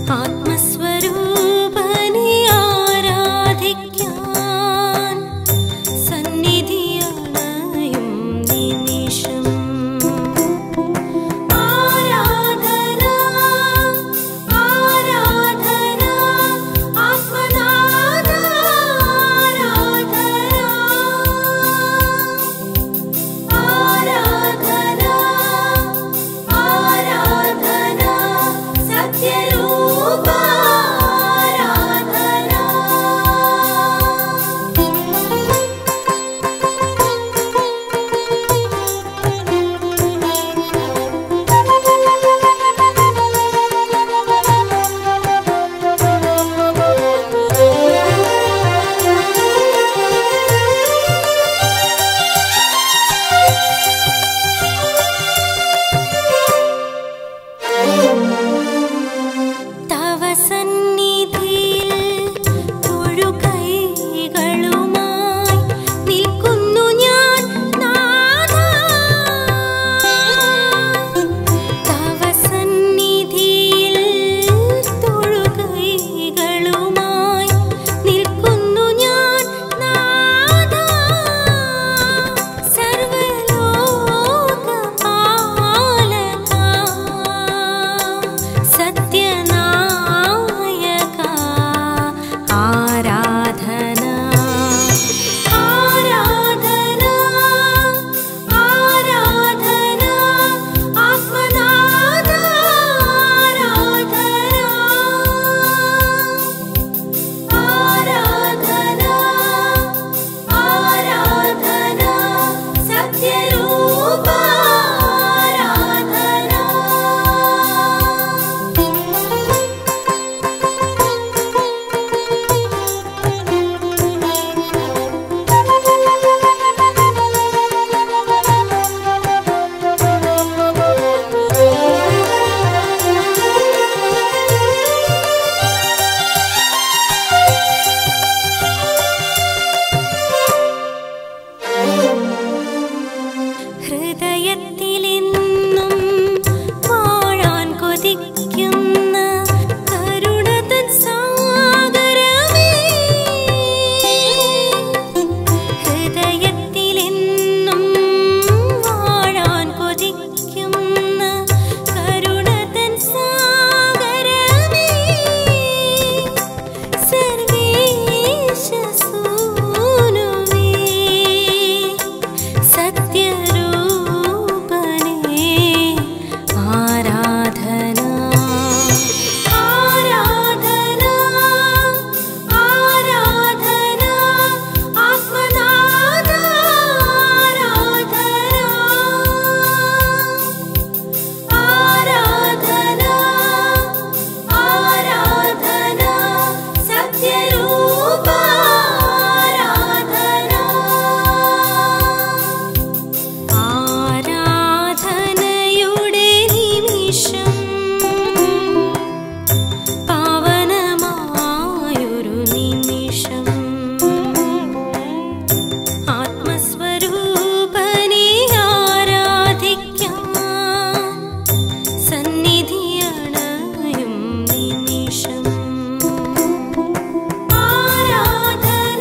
ആത്മസ്വരൂപനെ ആരാധിക്കാൻ സന്നിധിയണയും നിമിഷം ആരാധന ആരാധന ആത്മനാഥ ആരാധന ആരാധന ആരാധന സത്യരൂപ ആരാധന തവ സന്നിധിയിൽ തൊഴുകൈകളുമായി നിൽക്കുന്നു ഞാൻ നാഥാ. തവ സന്നിധിയിൽ തൊഴുകൈകളുമായി നിൽക്കുന്നു ഞാൻ നാഥാ. സർവ്വലോകപാലകാ സത്യനായക ആരാധന ആരാധന ആരാധന ആത്മനാഥ ആരാധന ആരാധന ആരാധന സത്യരൂപ ആരാധന ഹൃദയത്തിലെന്നും വാഴാൻ കൊതിക്കുന്ന കരുണതൻ സാഗരമേ ഹൃദയത്തിലെന്നും വാഴാൻ കൊതിക്കുന്ന കരുണതൻ സാഗരമേ സർവേശസൂനുവേ സത്യരൂപനേ ആരാധന ആരാധന ആരാധന ആത്മനാഥ ആരാധന ആരാധന സത്യരൂപ ആരാധന ആരാധനയുടെ നിമിഷം പാവനമായൊരു നിമിഷം ആത്മസ്വരൂപനെ ആരാധിക്കാൻ സന്നിധിയണയും നിമിഷം ആരാധന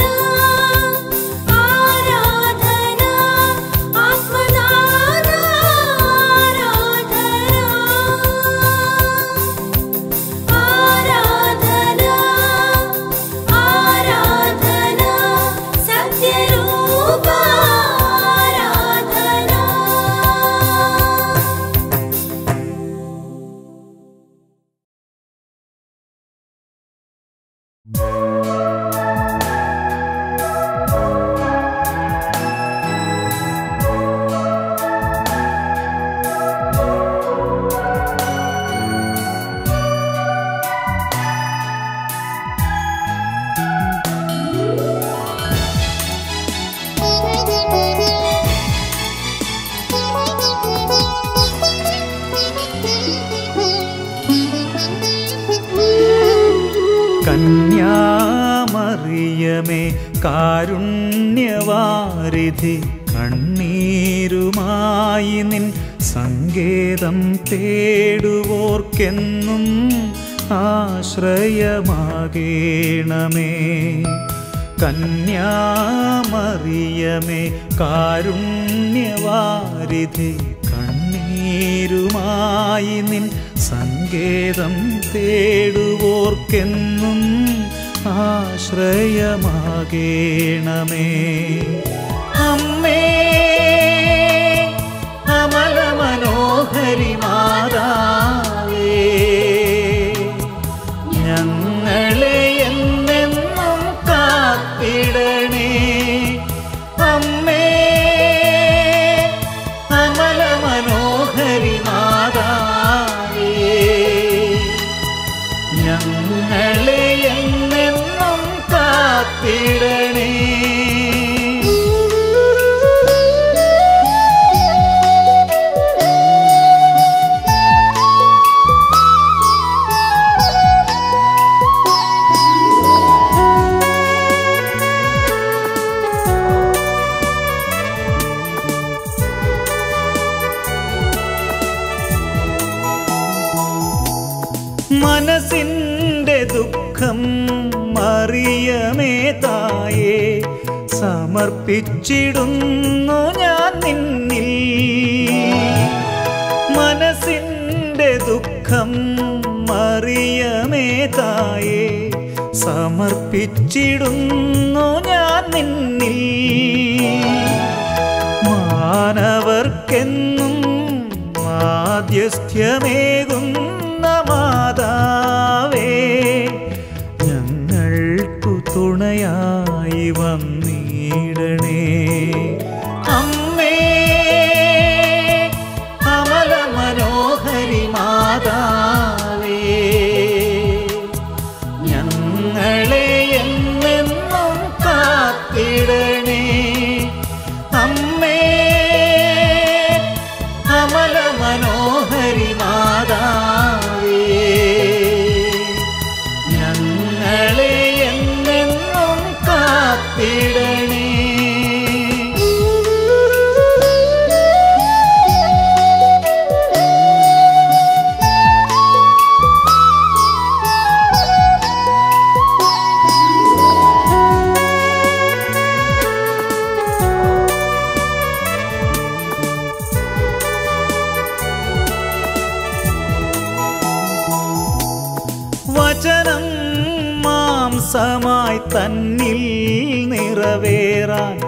ആരാധന ആത്മനാഥ ആരാധന ആരാധന സത്യരൂപ ആരാധന കന്യാമറിയമേ കാരുണ്യവാരിധി കണ്ണീരുമായി നിൻ സങ്കേതം തേടുവോർക്കെന്നും ആശ്രയമാകേണമേ കന്യാമറിയമേ കാരുണ്യവാരിധി കണ്ണീരുമായി നിൻ സങ്കേതം തേടുവോർക്കെന്നും ആശ്രയമാകേണമേ അമ്മേ അമല മനോഹരി മാതാവേ ഞങ്ങളെ എന്നെന്നും കാത്തിടണേ അമ്മേ അമല മനോഹരി മാതാവേ ഞങ്ങളെ എന്നെന്നും കാത്തിടണേ മനസ്സിൻ്റെ ദുഃഖം മറിയമേ തായേ സമർപ്പിച്ചിടുന്നു ഞാൻ നിന്നിൽ മനസ്സിൻ്റെ ദുഃഖം മറിയമേ തായേ സമർപ്പിച്ചിടുന്നു ഞാൻ നിന്നിൽ മാനവർക്കെന്നും മാധ്യസ്ഥ്യമേകുന്ന മാതാവേ ഞങ്ങൾക്കു തുണയായി വന്നിടണേ അമ്മേ അമല മനോഹരി മാതാവേ ഞങ്ങളെ എന്നെന്നും കാത്തിടണേ അമ്മേ അമല മനോഹരി മാതാവേ ഞങ്ങളെ എന്നെന്നും കാത്തിടണേ വചനം മാംസമായി തന്നിൽ നിറവേറാൻ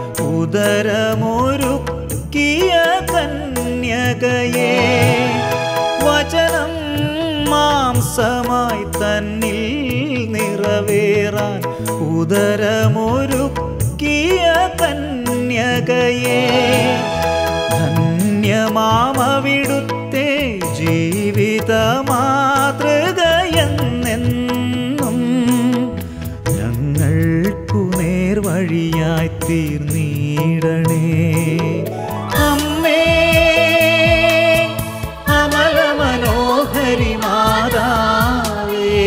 ഉദരമൊരുക്കിയ കന്യകയെ വചനം മാംസമായി തന്നിൽ നിറവേറാൻ ഉദരമൊരുക്കിയ കന്യകയെ ധന്യമാമവിടുത്തെ ജീവിത മാതൃകയെന്നെന്നും ഞങ്ങൾക്കു നേർവഴിയായി തീർന്നിടണേ അമ്മേ അമല മനോഹരി മാതാവേ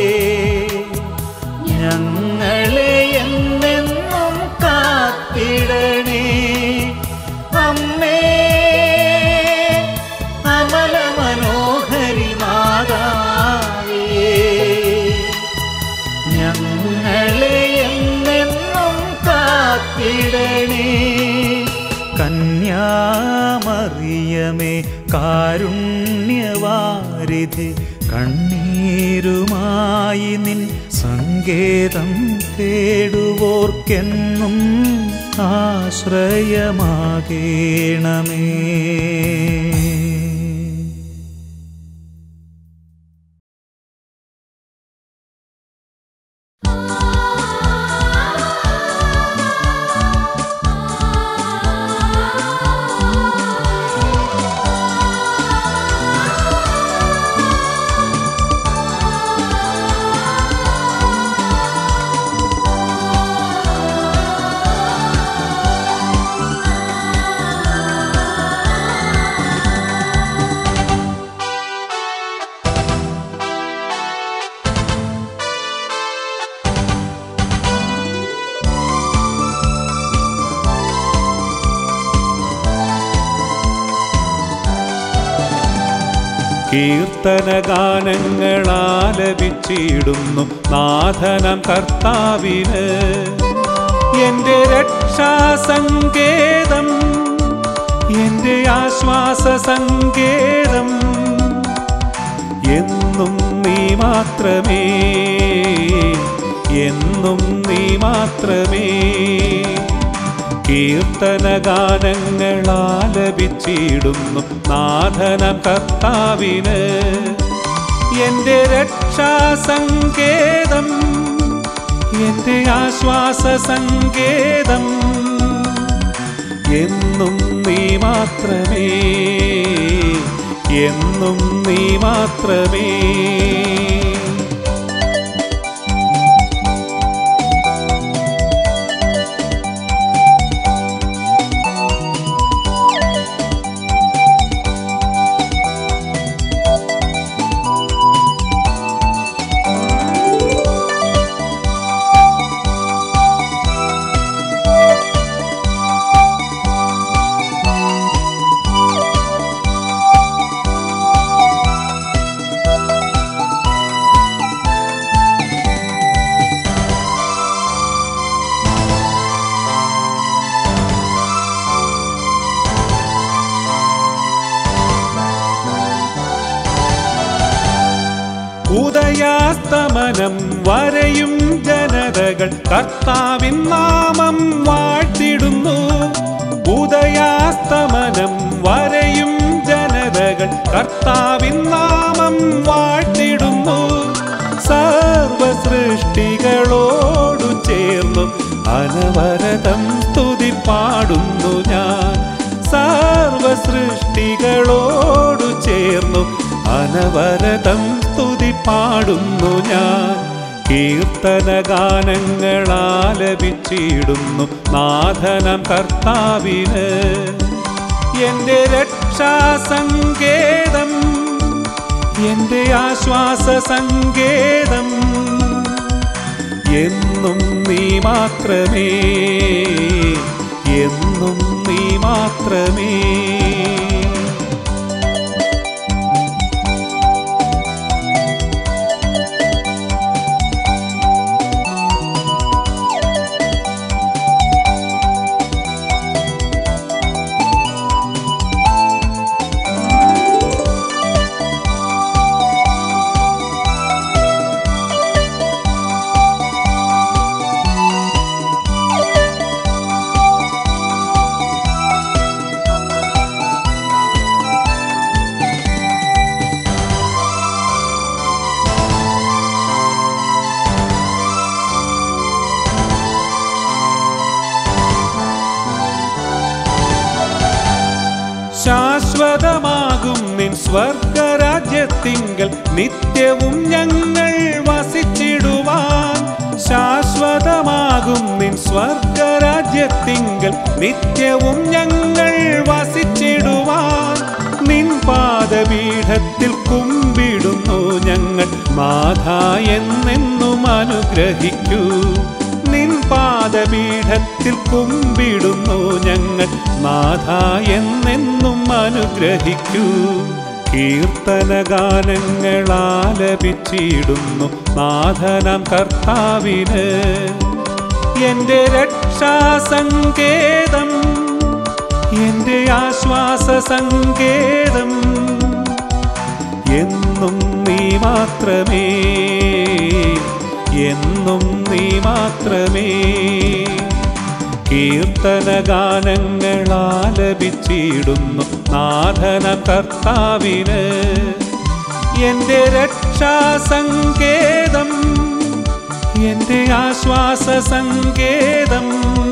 ഞങ്ങളെ എന്നെന്നും കാത്തിടണേ അമ്മേ അമല മനോഹരി മാതാവേ ഞങ്ങളെ എന്നെന്നും കാത്തിടണേ കന്യാമറിയമേ കാരുണ്യവാരിധി കണ്ണീരുമായി നിൻ സങ്കേതം തേടുവോർക്കെന്നും ആശ്രയമാകേണമേ ആ കീർത്തന ഗാനങ്ങൾ ആലപിച്ചിടുന്നു നാഥനം കർത്താവിന് എന്റെ രക്ഷാസങ്കേതം എന്റെ ആശ്വാസ സങ്കേതം എന്നും നീ മാത്രമേ എന്നും നീ മാത്രമേ കീർത്തന ഗാനങ്ങൾ ആലപിച്ചിടുന്നു നാഥനം കർത്താവിന് എന്റെ രക്ഷാസങ്കേതം എന്റെ ആശ്വാസ സങ്കേതം എന്നും നീ മാത്രമേ എന്നും നീ മാത്രമേ ഉദയാസ്തമനം വരെയും ജനതകൾ കർത്താവിൻ നാമം വാഴ്ത്തിടുന്നു ഉദയാസ്തമനം വരെയും ജനതകൾ കർത്താവിൻ നാമം വാഴ്ത്തിടുന്നു സർവ സൃഷ്ടികളോടു ചേർന്നു അനവരതം സ്തുതി പാടുന്നു ഞാൻ സർവ സൃഷ്ടികളോടു ചേർന്നു അനവരതം സ്തുതി പാടുന്നു ഞാൻ കീർത്തന ഗാനങ്ങൾ ആലപിച്ചിടുന്നു നാഥനം കർത്താവിന് എന്റെ രക്ഷാസങ്കേതം എന്റെ ആശ്വാസ സങ്കേതം എന്നും നീ മാത്രമേ എന്നും നീ മാത്രമേ ശാശ്വതമാകും നിൻ സ്വർഗരാജ്യത്തിങ്കൽ നിത്യവും ഞങ്ങൾ വസിച്ചിടുവാൻ ശാശ്വതമാകും നിൻ സ്വർഗരാജ്യത്തിങ്കൽ നിത്യവും ഞങ്ങൾ വസിച്ചിടുവാൻ നിൻ പാദപീഠത്തിൽ കുമ്പിടുന്നു ഞങ്ങൾ നാഥ എന്നെന്നും അനുഗ്രഹിക്കൂ നിൻ പാദപീഠത്തിൽ കുമ്പിടുന്നു ഞങ്ങൾ നാഥ എന്നെന്നും അനുഗ്രഹിക്കൂ കീർത്തന ഗാനങ്ങൾ ആലപിച്ചിടുന്നു നാഥനം കർത്താവിന് എന്റെ രക്ഷാസങ്കേതം എന്റെ ആശ്വാസ സങ്കേതം എന്നും നീ മാത്രമേ എന്നും നീ മാത്രമേ കീർത്തന ഗാനങ്ങൾ ആലപിച്ചിടുന്നു നാഥന കർത്താവിന് എന്റെ രക്ഷാസങ്കേതം എന്റെ ആശ്വാസ സങ്കേതം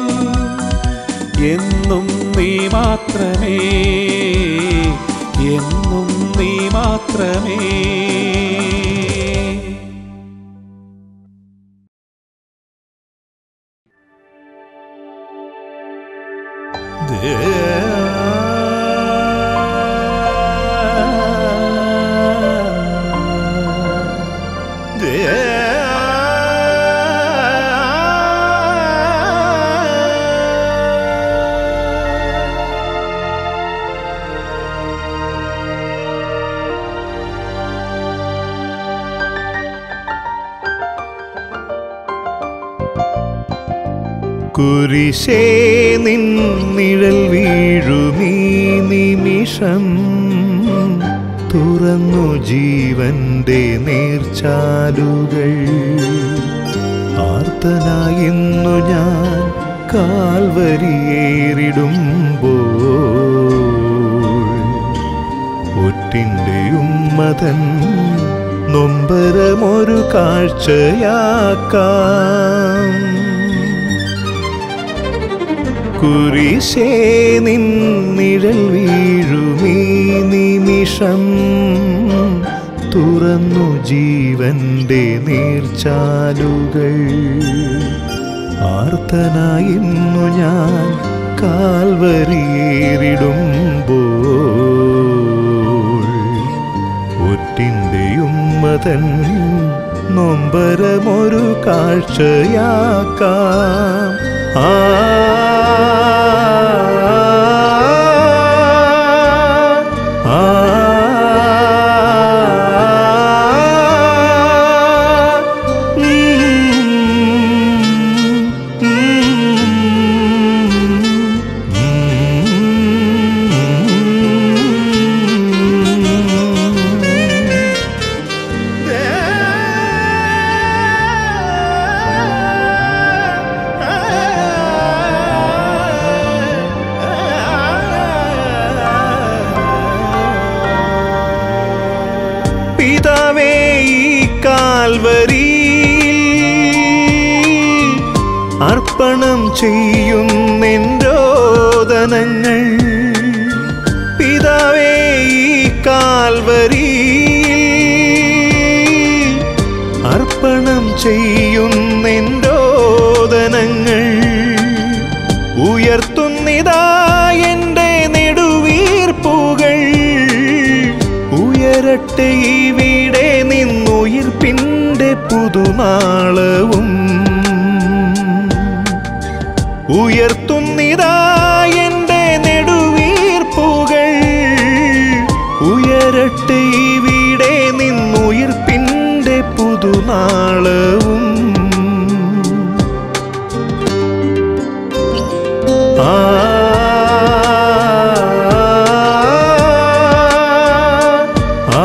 എന്നും നീ മാത്രമേ എന്നും നീ മാത്രമേ േ കുരിശേ നിൻ നിഴൽ വീഴുമീ നിമിഷം തുറന്നു ജീവന്റെ നേർച്ചാലുകൾ ആർത്തനായിന്നു ഞാൻ കാൽവരിയേറിടുമ്പോൾ ഒറ്റിൻ്റെ ഉമ്മതൻ നൊമ്പരമൊരു കാഴ്ചയാക്കാം കുരിശേ നിൻ നിഴൽ വീഴുമീ നിമിഷം തുറന്നു ജീവന്റെ നീർച്ചാലുകൾ ആർത്തനായിന്നു ഞാൻ കാൽവരിയേറിടുമ്പോൾ ഒറ്റിൻ്റെ ഉമ്മതൻ നൊമ്പരമൊരു കാഴ്ചയാക്കാം ആ ആ പിതാവേ ഈ കാൽവരിയിൽ അർപ്പണം ചെയ്യുന്നെൻരോദനങ്ങൾ പിതാവേ ഈ കാൽവരിയിൽ അർപ്പണം ചെയ്യുന്നെൻരോദനങ്ങൾ ഉയർത്തുന്നിതാ എൻ്റെ നെടുവീർപ്പുകൾ ഉയരട്ടെ ഇവിടെ നിന്നുയിർപ്പിൻ്റെ പുതുനാളവും ഉയർത്തുന്നിതാ എൻ്റെ നെടുവീർപ്പുകൾ ഉയരട്ടെ ഇവിടെ നിന്നുയിർപ്പിൻ്റെ പുതുനാളവും ആ ആ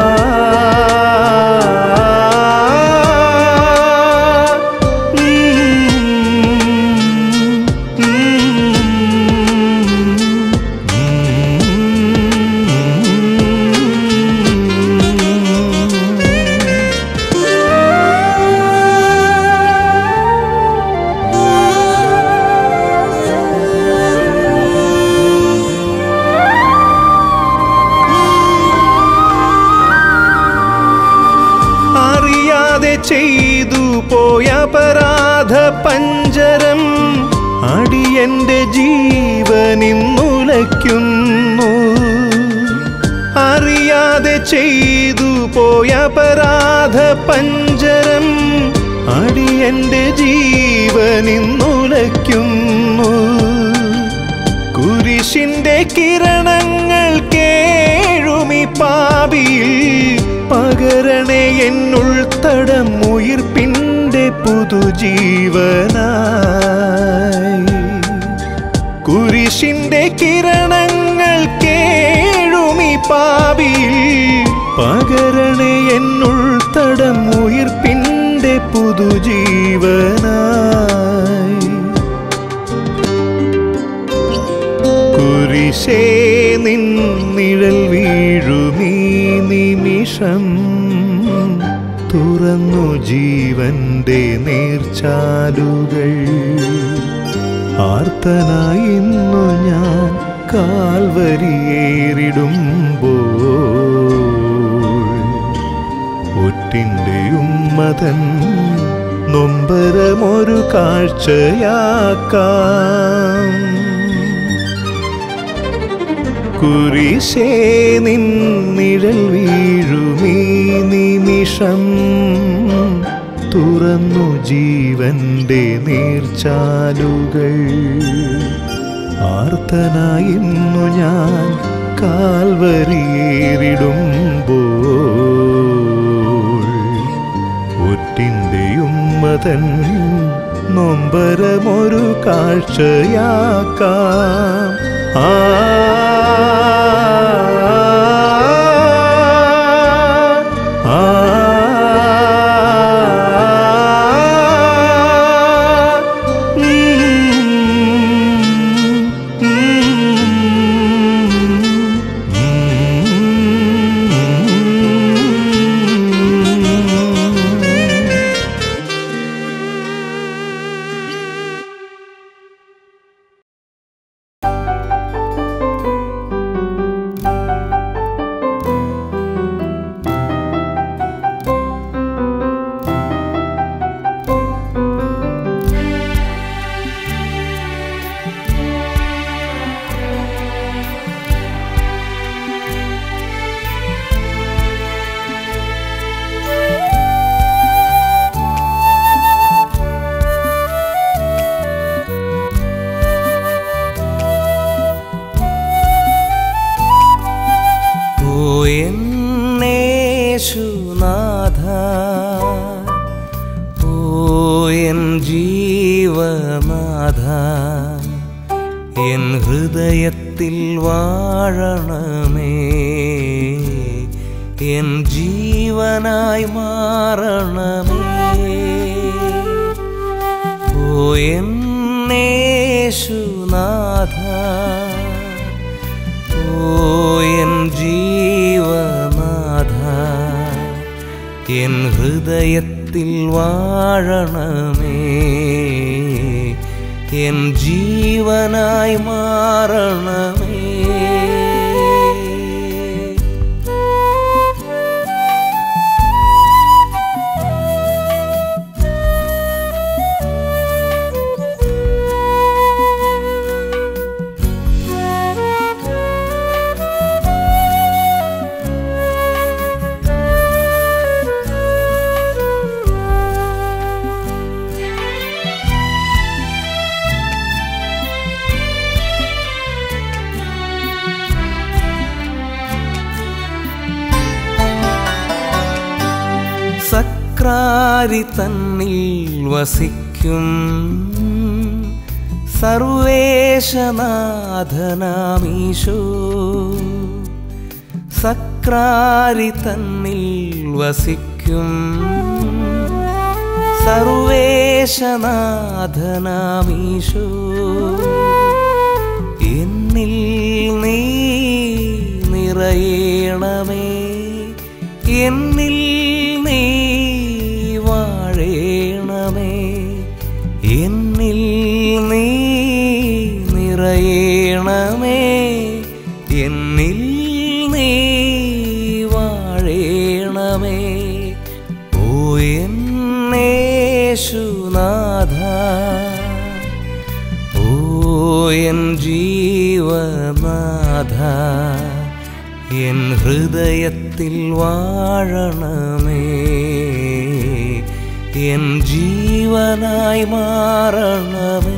അറിയാതെ ചെയ്തു പോയ അപരാധ പഞ്ചരം അടിയന്റെ ജീവനിന്നുലയ്ക്കുന്നു അറിയാതെ ചെയ്തു പോയ അപരാധ പഞ്ചരം അടിയന്റെ ജീവനിന്നുലയ്ക്കുന്നു കുരിശിന്റെ കിരണങ്ങൾ കേഴുമി പാപിയിൽ പകരണേ എന്നുൾത്തടം ഉയിർപ്പിന്റെ പുതുജീവനായി കുരിശിന്റെ കിരണങ്ങൾ കേഴുമി പാപിയിൽ പകരണേ എന്നുൾത്തടം ഉയിർപ്പിന്റെ പുതുജീവനായി കുരിശേ നിൻ നിഴൽ വീഴുമീ നിമിഷം തുറന്നു ജീവന്റെ നേർച്ചാലുകൾ ആർത്തനായിന്നു ഞാൻ കാൽവരിയേറിടുമ്പോൾ ഒറ്റിൻ്റെ ഉമ്മതൻ നൊമ്പരമൊരു കാഴ്ചയാക്കാം കുരിശേ നിൻ നിഴൽ വീഴുമീ നിമിഷം തുറന്നു ജീവന്റെ നീർച്ചാലുകൾ ആർത്തനായിന്നു ഞാൻ കാൽവരിയേറിടുമ്പോൾ ഒറ്റിൻ്റെ ഉമ്മതൻ നൊമ്പരമൊരു കാഴ്ചയാക്കാം ആ ആ ഓ എന്നേശുനാഥ ഓ എൻ ജീവനാഥ എൻ ഹൃദയത്തിൽ വാഴണമേ എൻ ജീവനായി മാറണമേ ഓ എന്നേശുനാഥ ഓ എൻ ജീവനാഥ എൻ ഹൃദയത്തിൽ വാഴണമേ എൻ ജീവനായി മാറണമേ സക്രാരി തന്നിൽ വസിക്കും സർവേശനാഥനാമീശോ സക്രാരി തന്നിൽ വസിക്കും സർവേശനാഥനാമീശോ എന്നിൽ നീ നിറയണമേ എന്നിൽ നീ വാഴേണമേ എന്നിൽ നീ നിറയണമേ എന്നിൽ നീ വാഴേണമേ ഓ എന്നേശുനാഥ ഓ എൻ ജീവനാഥ എൻ ഹൃദയത്തിൽ വാഴണമേ എൻ ജീവനായി മാറണമേ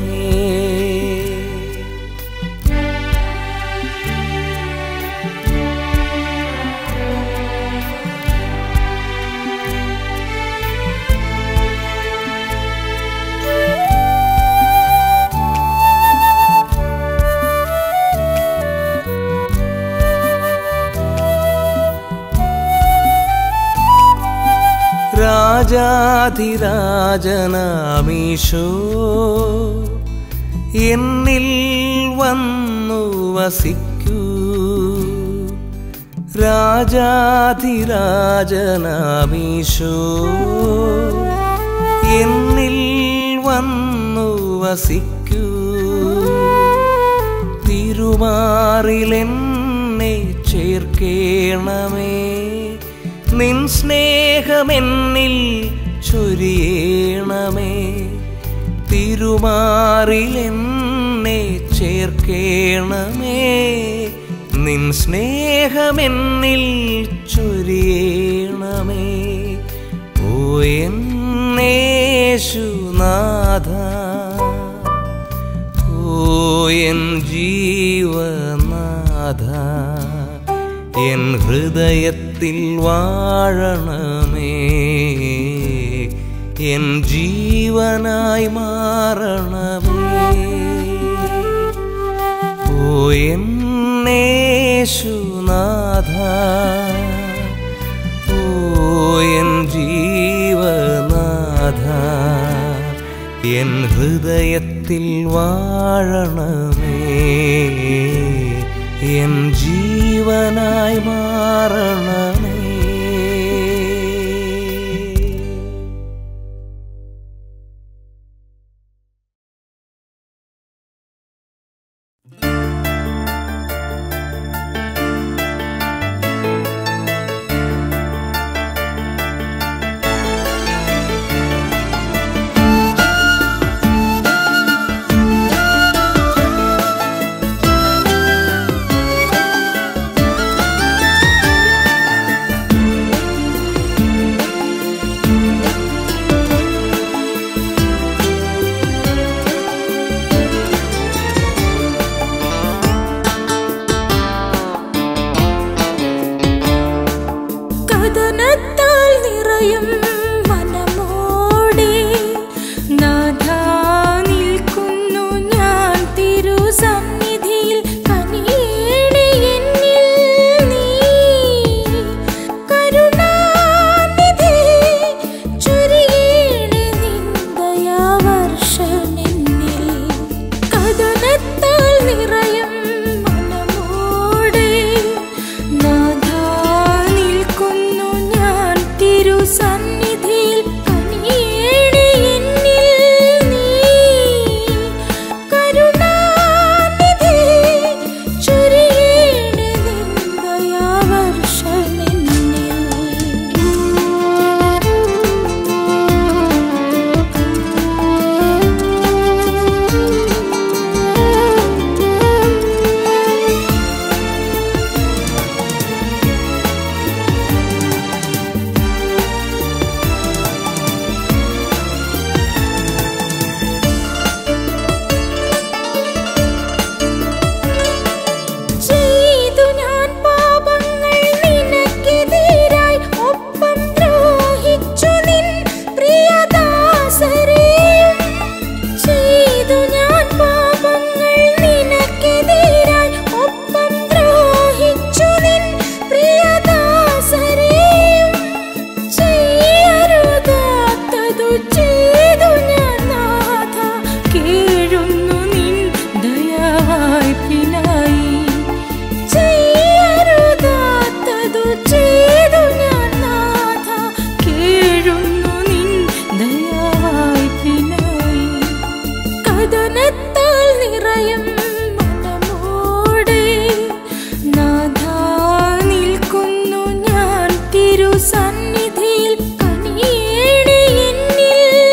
രാജാധിരാജനാമീശോ എന്നിൽ വന്നു വസിക്കൂ രാജാധിരാജനാമീശോ എന്നിൽ വന്നു വസിക്കൂ തിരുമാറിലെന്നെ ചേർക്കേണമേ നിൻ സ്നേഹമെന്നിൽ ചൊരിയണമേ തിരുമാറിലെന്നെ ചേർക്കേണമേ നിൻ സ്നേഹമെന്നിൽ ചൊരിയണമേ ഓ എന്നേശുനാഥ ഓ എൻ ജീവനാഥ എൻ ഹൃദയത്തിൽ വാഴണമേ എൻ ജീവ ജീവനായി മാറണമേ ഓ എന്നേശുനാഥ ഓ എൻ ജീവനാഥ എൻ ഹൃദയത്തിൽ വാഴണമേ എൻ ജീവനായി മാറണമേ കഥനത്താൽ നിറയും മനമോടെ നാഥാ നിൽക്കുന്നു ഞാൻ തിരുസന്നിധിയിൽ കനിയേണേ എന്നിൽ നീ കരുണാനിധി ചൊരിയേണേ നിൻ ദയാവർഷമെന്നിൽ കഥനത്താൽ നിറയും മനമോടെ നാഥാ നിൽക്കുന്നു ഞാൻ തിരുസന്നിധിയിൽ കനിയേണേ എന്നിൽ നീ കരുണാനിധി ചൊരിയേണേ നിൻ ദയാവർഷമെന്നിൽ ചെയ്തു ഞാൻ പാപങ്ങൾ നിനക്കെതിരായി ഒപ്പം ദ്രോഹിച്ചു നിൻ പ്രിയദാസരെയും ചെയ്തു ഞാൻ പാപങ്ങൾ നിനക്കെതിരായി ഒപ്പം ദ്രോഹിച്ചു നിൻ പ്രിയദാസരെയും ചെയ്യരുതാത്തതു ചെയ്തു ഞാൻ നാഥ കേഴുന്നു നിൻ ദയവായ്പിനായി ചെയ്യരുതാത്തതു ചെയ്തു ഞാൻ നാഥ കേഴുന്നു നിൻ ദയവായ്പിനായി കഥനത്താൽ നിറയും മനമോടെ നാഥാ നിൽക്കുന്നു ഞാൻ തിരുസന്നിധിയിൽ കനിയേണേ എന്നിൽ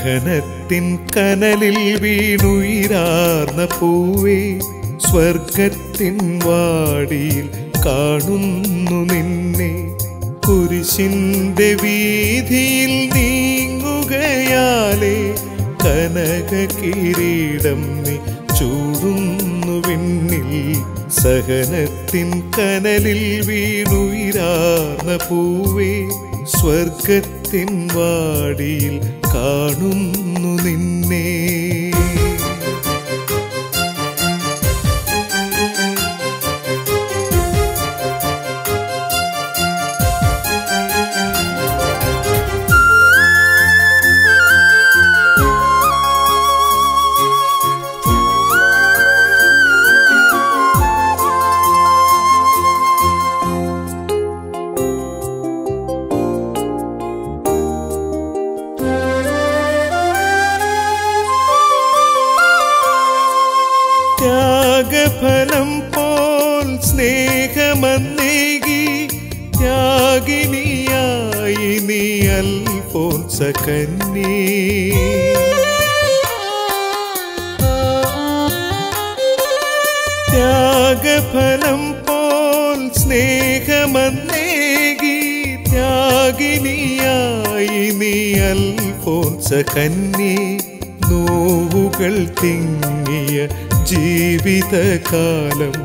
സഹനത്തിൻ കനലിൽ വീണുയിരാർന്ന പൂവേ സ്വർഗത്തിൻ വാടിയിൽ കാണുന്നു നിന്നെ കുരിശിന്റെ വീതിയിൽ നീങ്ങുകയാലേ കനക കിരീടം നീ ചൂടുന്നു വിണ്ണിൽ സഹനത്തിൻ കനലിൽ വീണുയിരാർന്ന പൂവേ സ്വർഗത്തിൻ വാടിയിൽ കാണുന്നു നിന്നെ ത്യാഗഫലം പോൽ സ്നേഹമന്നേകി ത്യാഗിനിയായി നീ അൽഫോൻസ കന്നി ത്യാഗഫലം പോൽ സ്നേഹമന്നേകി ത്യാഗിനിയായി നീ അൽഫോൻസ കന്നി നോവുകൾ തിങ്ങിയ ജീവിതകാലം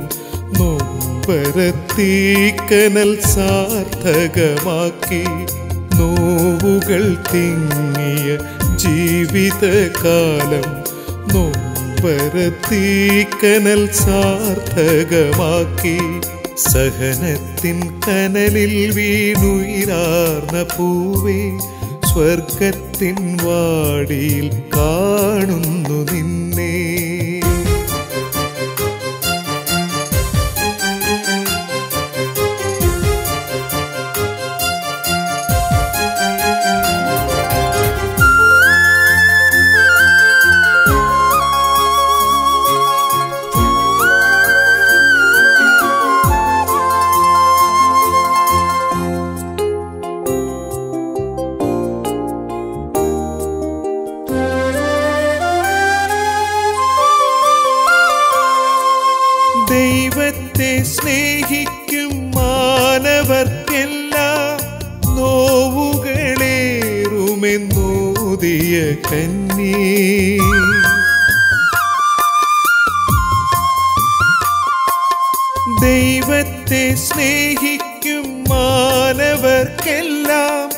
നൊമ്പരത്തീക്കനൽ സാർത്ഥകമാക്കി നോവുകൾ തിങ്ങിയ ജീവിതകാലം നൊമ്പരത്തീക്കനൽ സാർത്ഥകമാക്കി സഹനത്തിൻ കനലിൽ വീണുയിരാർന്ന പൂവേ സ്വർഗത്തിൻ വാടിയിൽ കാണുന്നു നിന്നെ ദൈവത്തെ സ്നേഹിക്കും മാനവർക്കെല്ലാം നോവുകളേറുമെന്നോതിയ കന്നി ദൈവത്തെ സ്നേഹിക്കും മാനവർക്കെല്ലാം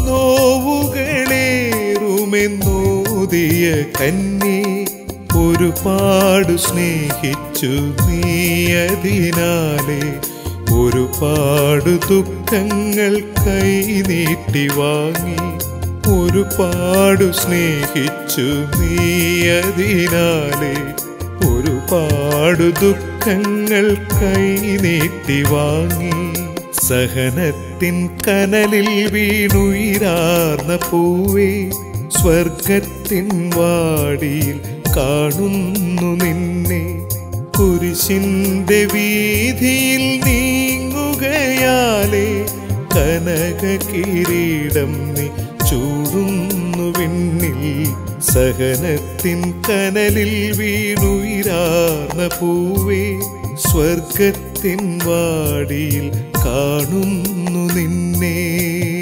നോവുകളേറുമെന്നോതിയ കന്നി ഒരുപാട് സ്നേഹിച്ചു നീയതിനാലെ ഒരുപാട് ദുഃഖങ്ങൾ കൈനീട്ടി വാങ്ങി ഒരുപാട് സ്നേഹിച്ചു നീയതിനാലെ ഒരുപാട് ദുഃഖങ്ങൾ കൈനീട്ടി വാങ്ങി സഹനത്തിൻ കനലിൽ വീണുയിരാർന്ന പൂവേ സ്വർഗത്തിൻ വാടിയിൽ കാണുന്നു നിന്നെ കുരിശിന്റെ വീതിയിൽ നീങ്ങുകയാലേ കനക കിരീടം നീ ചൂടുന്നു വിണ്ണിൽ സഹനത്തിൻ കനലിൽ വീണുയിരാർന്ന പൂവേ സ്വർഗത്തിൻ വാടിയിൽ കാണുന്നു നിന്നെ